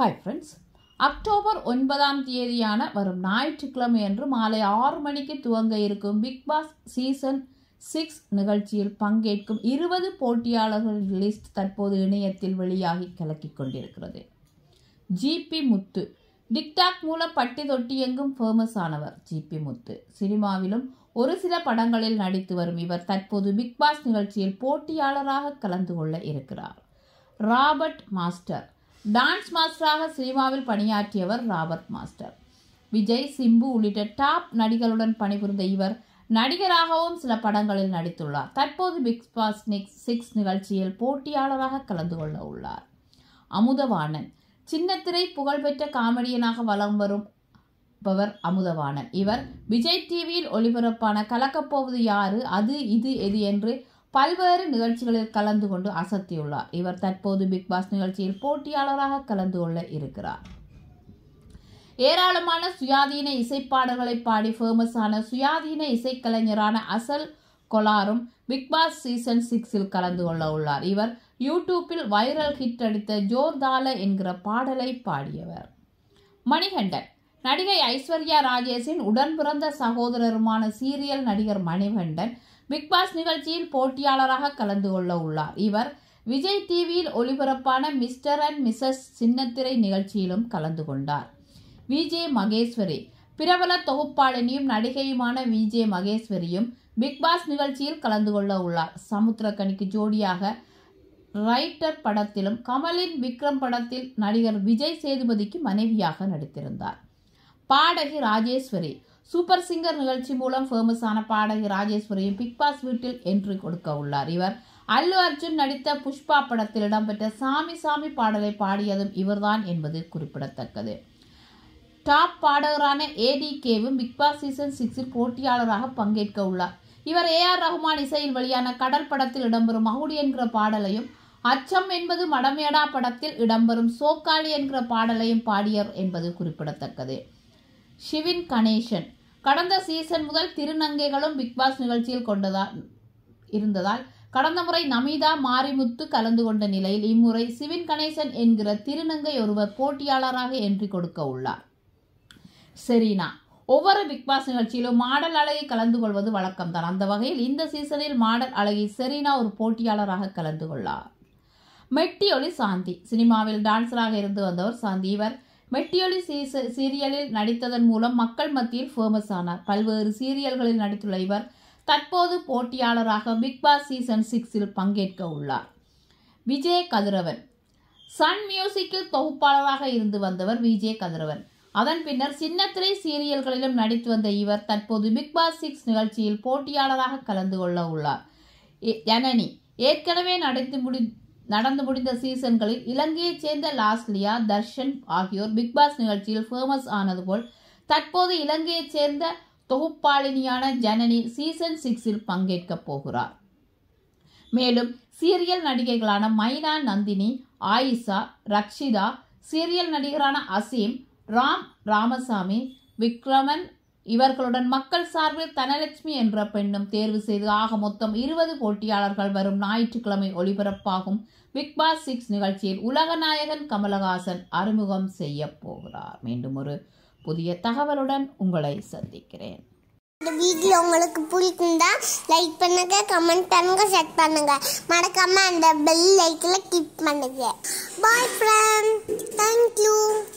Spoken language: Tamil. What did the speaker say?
ஹாய் ஃப்ரெண்ட்ஸ் அக்டோபர் ஒன்பதாம் தேதியான வரும் ஞாயிற்றுக்கிழமை அன்று மாலை ஆறு மணிக்கு துவங்க இருக்கும் பிக் பாஸ் சீசன் சிக்ஸ் நிகழ்ச்சியில் பங்கேற்கும் இருபது போட்டியாளர்கள் லிஸ்ட் தற்போது இணையத்தில் வெளியாகி கலக்கிக் கொண்டிருக்கிறது ஜிபி முத்து டிக்டாக் மூலம் பட்டி தொட்டி எங்கும் ஃபேமஸ் ஆனவர் ஜிபி முத்து சினிமாவிலும் ஒரு சில படங்களில் நடித்து வரும் இவர் தற்போது பிக் பாஸ் நிகழ்ச்சியில் போட்டியாளராக கலந்து கொள்ள இருக்கிறார் ராபர்ட் மாஸ்டர் டான்ஸ் மாஸ்டராக சினிமாவில் பணியாற்றியவர் ராபர்ட் மாஸ்டர் விஜய் சிம்பு உள்ளிட்ட டாப் நடிகருடன் பணிபுரிந்த இவர் நடிகராகவும் சில படங்களில் நடித்துள்ளார் தற்போது பிக் பாஸ் நிக்ஸ் சிக்ஸ் நிகழ்ச்சியில் போட்டியாளராக கலந்து கொள்ள உள்ளார் அமுதவாணன் சின்னத்திரை புகழ்பெற்ற காமெடியனாக வலம் வரும் பவர் அமுதவாணன் இவர் விஜய் டிவியில் ஒளிபரப்பான கலக்கப்போவது யாரு அது இது எது என்று பல்வேறு நிகழ்ச்சிகளில் கலந்து கொண்டு அசத்தியுள்ளார் இவர் தற்போது பிக் பாஸ் நிகழ்ச்சியில் போட்டியாளராக கலந்து கொள்ள இருக்கிறார் ஏராளமான சுயாதீன இசைப்பாடல்களை பாடி ஃபேமஸான சுயாதீன இசைக்கலைஞரான அசல் கொலாரும் பிக் பாஸ் சீசன் சிக்ஸில் கலந்து கொள்ள உள்ளார் இவர் யூடியூப்பில் வைரல் ஹிட் அடித்த ஜோர்தால என்கிற பாடலை பாடியவர் மணிகண்டன் நடிகை ஐஸ்வர்யா ராஜேஷின் உடன் பிறந்த சகோதரருமான சீரியல் நடிகர் மணிகண்டன் பிக் பாஸ் நிகழ்ச்சியில் போட்டியாளராக கலந்து கொள்ள உள்ளார் இவர் விஜய் டிவியில் ஒளிபரப்பான மிஸ்டர் அண்ட் மிஸ்ஸஸ் சின்னத்திரை நிகழ்ச்சியிலும் கலந்து கொண்டார் விஜே மகேஸ்வரி பிரபல தொகுப்பாளினியும் நடிகையுமான விஜே மகேஸ்வரியும் பிக் பாஸ் நிகழ்ச்சியில் கலந்து கொள்ள உள்ளார் சமுத்திரக்கனிக்கு ஜோடியாக ரைட்டர் படத்திலும் கமலின் விக்ரம் படத்தில் நடிகர் விஜய் சேதுபதிக்கு மனைவியாக நடித்திருந்தார் பாடகி ராஜேஸ்வரி சூப்பர் சிங்கர் நிகழ்ச்சி மூலம் ஃபேமஸான பாடகி ராஜேஸ்வரியும் பிக் பாஸ் வீட்டில் என்ட்ரி கொடுக்க உள்ளார் இவர் அல்லு அர்ஜுன் நடித்த புஷ்பா படத்தில் இடம்பெற்ற சாமி சாமி பாடலை பாடியதும் இவர்தான் என்பது குறிப்பிடத்தக்கது டாப் பாடகரான ஏடிகேவும் பிக் பாஸ் சீசன் சிக்ஸில் போட்டியாளராக பங்கேற்க உள்ளார் இவர் ஏ ஆர் ரஹ்மான் இசையில் வெளியான கடல் படத்தில் இடம்பெறும் மகுடி என்கிற பாடலையும் அச்சம் என்பது மடமேடா படத்தில் இடம்பெறும் சோக்காளி என்கிற பாடலையும் பாடியர் என்பது குறிப்பிடத்தக்கது ஷிவின் கணேசன் கடந்த சீசன் முதல் திருநங்கைகளும் பிக் பாஸ் நிகழ்ச்சியில் கொண்டதா இருந்ததால் கடந்த முறை நமிதா மாரிமுத்து கலந்து கொண்ட நிலையில் இம்முறை சிவின் கணேசன் என்கிற திருநங்கை ஒருவர் போட்டியாளராக என்ட்ரி கொடுக்க உள்ளார் செரீனா ஒவ்வொரு பிக் பாஸ் நிகழ்ச்சியிலும் மாடல் அழகி கலந்து கொள்வது வழக்கம்தான் அந்த வகையில் இந்த சீசனில் மாடல் அழகி செரீனா ஒரு போட்டியாளராக கலந்து கொள்ளார் மெட்டியொலி சாந்தி சினிமாவில் டான்சராக இருந்து வந்தவர் சாந்தி இவர் மெட்டியொலி சீச சீரியலில் நடித்ததன் மூலம் மக்கள் மத்தியில் ஃபேமஸ் ஆனார் பல்வேறு சீரியல்களில் நடித்துள்ள இவர் தற்போது போட்டியாளராக பிக் பாஸ் சீசன் சிக்ஸில் பங்கேற்க உள்ளார் விஜய் கதிரவன் சன் மியூசிக்கில் தொகுப்பாளராக இருந்து வந்தவர் விஜய் கதிரவன் அதன் பின்னர் சின்னத்திரை சீரியல்களிலும் நடித்து வந்த இவர் தற்போது பிக் பாஸ் சிக்ஸ் நிகழ்ச்சியில் போட்டியாளராக கலந்து கொள்ள உள்ளார் ஜனனி ஏற்கனவே நடந்து முடி நடந்து முடிந்த சீசன்களில் இலங்கையைச் சேர்ந்த லாஸ்லியா தர்ஷன் ஆகியோர் பிக் பாஸ் நிகழ்ச்சியில் ஃபேமஸ் ஆனது போல் தற்போது இலங்கையைச் சேர்ந்த தொகுப்பாளினியான ஜனனி சீசன் சிக்ஸில் பங்கேற்கப் போகிறார் மேலும் சீரியல் நடிகைகளான மைனா நந்தினி ஆயிஷா ரக்ஷிதா சீரியல் நடிகரான அசீம் ராம் ராமசாமி விக்ரமன் இவர்களுடன் மக்கள் சார்பில் தனலட்சுமி என்ற பெண்ணும் தேர்வு செய்து ஆக மொத்தம் இருபது போட்டியாளர்கள் வரும் ஞாயிற்றுக்கிழமை ஒளிபரப்பாகும் பிக் பாஸ் சிக்ஸ் நிகழ்ச்சியில் உலகநாயகன் கமலஹாசன் அறிமுகம் செய்ய போகிறார் மீண்டும் ஒரு புதிய தகவலுடன் உங்களை சந்திக்கிறேன் இந்த வீடியோ உங்களுக்கு பிடிச்சிருந்தா லைக் பண்ணுங்க கமெண்ட் பண்ணுங்க ஷேர் பண்ணுங்க மறக்காம அந்த பெல் லைக்கில் கிளிக் பண்ணுங்க பாய் ஃப்ரெண்ட் தேங்க்யூ